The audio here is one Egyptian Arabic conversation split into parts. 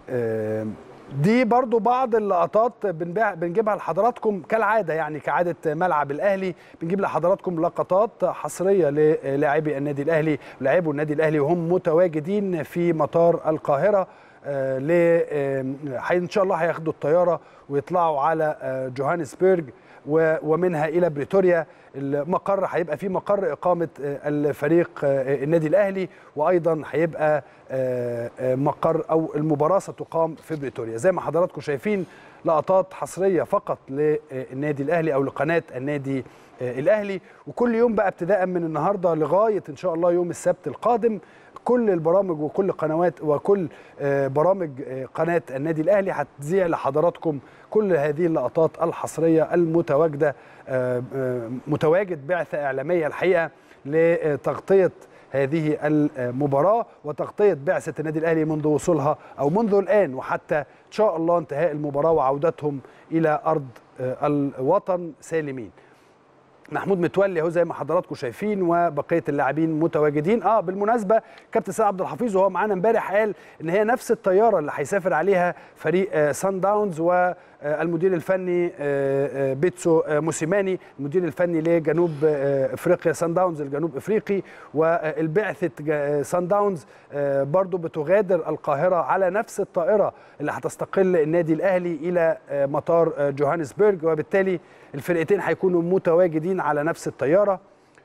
دي برضو بعض اللقطات بنبيع بنجيبها لحضراتكم كالعاده يعني كعاده ملعب الاهلي بنجيب لحضراتكم لقطات حصريه للاعبي النادي الاهلي ولاعبو النادي الاهلي وهم متواجدين في مطار القاهره ل ان شاء الله هياخدوا الطياره ويطلعوا على جوهانسبرج ومنها الى بريتوريا المقر هيبقى فيه مقر اقامه الفريق النادي الاهلي وايضا هيبقى مقر او المباراه ستقام في بريتوريا زي ما حضراتكم شايفين لقطات حصريه فقط للنادي الاهلي او لقناه النادي الاهلي وكل يوم بقى ابتداء من النهارده لغايه ان شاء الله يوم السبت القادم كل البرامج وكل قنوات وكل برامج قناه النادي الاهلي هتذيع لحضراتكم كل هذه اللقطات الحصريه المتواجده متواجد بعثه اعلاميه الحقيقه لتغطيه هذه المباراه وتغطيه بعثه النادي الاهلي منذ وصولها او منذ الان وحتى ان شاء الله انتهاء المباراه وعودتهم الى ارض الوطن سالمين. محمود متولي اهو زي ما حضراتكم شايفين وبقيه اللاعبين متواجدين اه بالمناسبه كابتن سيد عبد الحفيظ وهو معانا امبارح قال ان هي نفس الطياره اللي هيسافر عليها فريق سان داونز والمدير الفني بيتسو موسيماني المدير الفني لجنوب افريقيا سان داونز الجنوب افريقي والبعثه سان داونز برضو بتغادر القاهره على نفس الطائره اللي هتستقل النادي الاهلي الى مطار جوهانسبرج وبالتالي الفرقتين هيكونوا متواجدين على نفس الطياره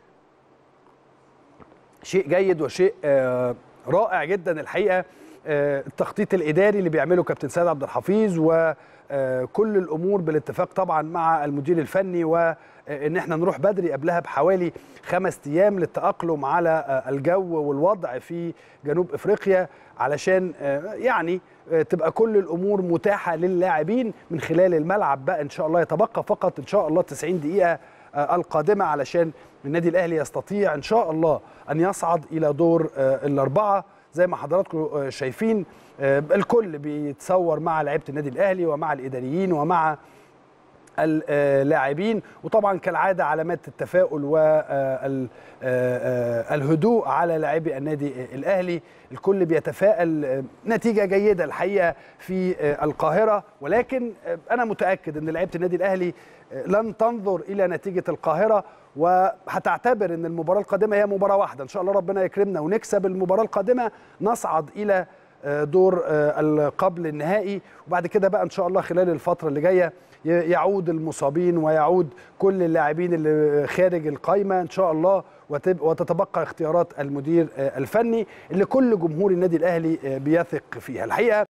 شيء جيد وشيء رائع جدا الحقيقه التخطيط الاداري اللي بيعمله كابتن سيد عبد الحفيظ وكل الامور بالاتفاق طبعا مع المدير الفني وان احنا نروح بدري قبلها بحوالي خمس ايام للتاقلم على الجو والوضع في جنوب افريقيا علشان يعني تبقى كل الامور متاحه للاعبين من خلال الملعب بقى ان شاء الله يتبقى فقط ان شاء الله 90 دقيقه القادمه علشان النادي الاهلي يستطيع ان شاء الله ان يصعد الى دور الاربعه زي ما حضراتكم شايفين الكل بيتصور مع لعيبه النادي الاهلي ومع الاداريين ومع اللاعبين وطبعا كالعاده علامات التفاؤل والهدوء على لاعبي النادي الاهلي الكل بيتفائل نتيجه جيده الحقيقه في القاهره ولكن انا متاكد ان لعيبه النادي الاهلي لن تنظر الى نتيجه القاهره وهتعتبر ان المباراه القادمه هي مباراه واحده ان شاء الله ربنا يكرمنا ونكسب المباراه القادمه نصعد الى دور قبل النهائي وبعد كده بقى ان شاء الله خلال الفتره اللي جايه يعود المصابين ويعود كل اللاعبين اللي خارج القايمه ان شاء الله وتتبقى اختيارات المدير الفني اللي كل جمهور النادي الاهلي بيثق فيها الحقيقه